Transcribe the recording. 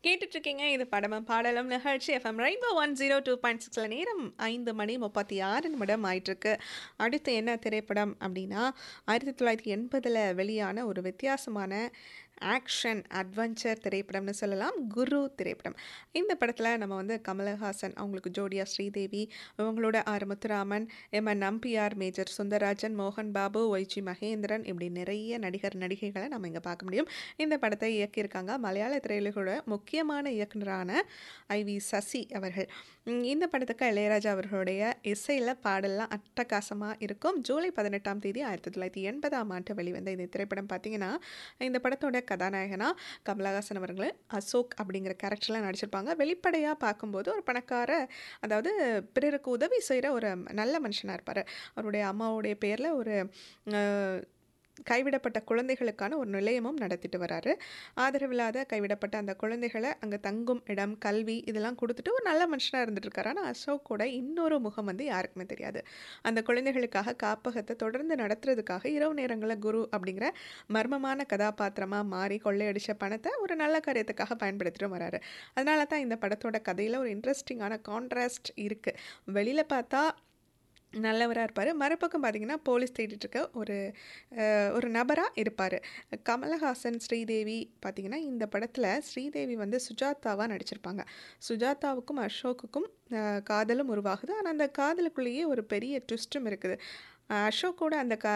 கேட்டுட்ருக்கீங்க இது படமும் பாடலும் நிகழ்ச்சி FM rainbow one zero two point சிக்ஸில் நேரம் ஐந்து மணி முப்பத்தி ஆறு நிமிடம் ஆயிட்டிருக்கு அடுத்து என்ன திரைப்படம் அப்படின்னா ஆயிரத்தி தொள்ளாயிரத்தி எண்பதில் வெளியான ஒரு வித்தியாசமான ஆக்ஷன் அட்வென்ச்சர் திரைப்படம்னு சொல்லலாம் குரு திரைப்படம் இந்த படத்தில் நம்ம வந்து கமலஹாசன் அவங்களுக்கு ஜோடியா ஸ்ரீதேவி இவங்களோட R Muthuraman M N Nambiar major Sundararajan மோகன் பாபு ஒய்ஜி மகேந்திரன் இப்படி நிறைய நடிகர் நடிகைகளை நம்ம இங்கே பார்க்க முடியும் இந்த படத்தை இயக்கியிருக்காங்க மலையாள திரையுலகோட முக்கியமான இயக்குனரான ஐ வி சசி அவர்கள் உம், இந்த படத்துக்கு இளையராஜா அவர்களுடைய இசையில் பாடல்லாம் அட்டகாசமாக இருக்கும் ஜூலை பதினெட்டாம் தேதி ஆயிரத்தி தொள்ளாயிரத்தி எண்பதாம் ஆண்டு வெளிவந்த இந்த திரைப்படம் பார்த்தீங்கன்னா இந்த படத்தோட கதாநாயகனா கமலஹாசன் அவர்கள் அசோக் அப்படிங்கிற கேரக்டர்லாம் நடிச்சிருப்பாங்க வெளிப்படையாக பார்க்கும்போது ஒரு பணக்கார அதாவது பிறருக்கு உதவி செய்கிற ஒரு நல்ல மனுஷனாக இருப்பார் அவருடைய அம்மாவுடைய பேரில் ஒரு அஹ், கைவிடப்பட்ட குழந்தைகளுக்கான ஒரு நிலையமும் நடத்திட்டு வராரு ஆதரவில்லாத கைவிடப்பட்ட அந்த குழந்தைகளை அங்கே தங்கும் இடம் கல்வி இதெல்லாம் கொடுத்துட்டு ஒரு நல்ல மனுஷனாக இருந்துட்டு இருக்காரு ஆனால் அசோக்கோட இன்னொரு முகம் வந்து யாருக்குமே தெரியாது அந்த குழந்தைகளுக்காக காப்பகத்தை தொடர்ந்து நடத்துறதுக்காக இரவு நேரங்களில் குரு அப்படிங்கிற மர்மமான கதாபாத்திரமாக மாறி கொள்ளையடிச்ச பணத்தை ஒரு நல்ல காரியத்துக்காக பயன்படுத்திட்டு வராரு அதனால தான் இந்த படத்தோட கதையில் ஒரு இன்ட்ரெஸ்டிங்கான கான்ட்ராஸ்ட் இருக்குது வெளியில் பார்த்தா நல்லவராக இருப்பார் மறுபக்கம் பார்த்தீங்கன்னா போலீஸ் தேடிட்டு இருக்க ஒரு அஹ், ஒரு நபராக இருப்பார் கமலஹாசன் ஸ்ரீதேவி பார்த்தீங்கன்னா இந்த படத்தில் ஸ்ரீதேவி வந்து சுஜாதாவாக நடிச்சிருப்பாங்க சுஜாதாவுக்கும் அசோக்குக்கும் அஹ், காதலும் உருவாகுது ஆனால் அந்த காதலுக்குள்ளேயே ஒரு பெரிய ட்விஸ்ட்டும் இருக்குது அஹ், அசோக்கோட அந்த கா